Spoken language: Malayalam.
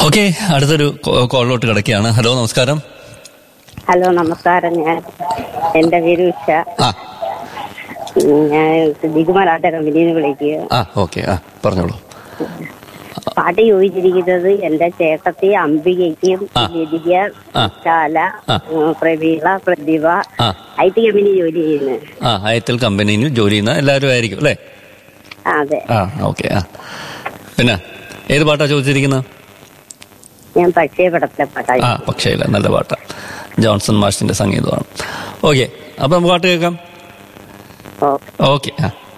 ഓക്കെ അടുത്തൊരു കോ- കോളിലോട്ട് കിടക്കുകയാണ് ഹലോ നമസ്കാരം ഹലോ നമസ്കാരം ഞാൻ എന്റെ പേര് ഉഷ ആ ഞാൻ ദിഗുമലാട്ട കമ്പനിയിൽ നിന്ന് വിളിക്കുക ആ ഓക്കെ ആ പറഞ്ഞോളൂ പാട്ട് ചോദിച്ചിരിക്കുന്നത് എന്റെ ചേട്ടത്തി അംബികയ്ക്കും ആ. ലതിക ആ. ശാല ആ. ഉം, പ്രവീള പ്രതിഭ ആ ഐ ടി കമ്പനി ജോലി ചെയ്യുന്നത് ആ അയത്തൽ കമ്പനിയിൽ ജോലി ചെയ്യുന്ന എല്ലാവരും ആയിരിക്കും അല്ലേ ആ, അതെ ആ ഓക്കെ ആ പിന്നെ ഏത് പാട്ടാ ചോദിച്ചിരിക്കുന്നത് ഞാൻ പക്ഷേ പടത്തിലെ പാട്ടായി ആ പക്ഷേ ഇല്ല നല്ല പാട്ടാ ജോൺസൺ മാഷിന്റെ സംഗീതമാണ് ഓക്കെ അപ്പം പാട്ട് കേൾക്കാം ഓ ഓക്കെ ആ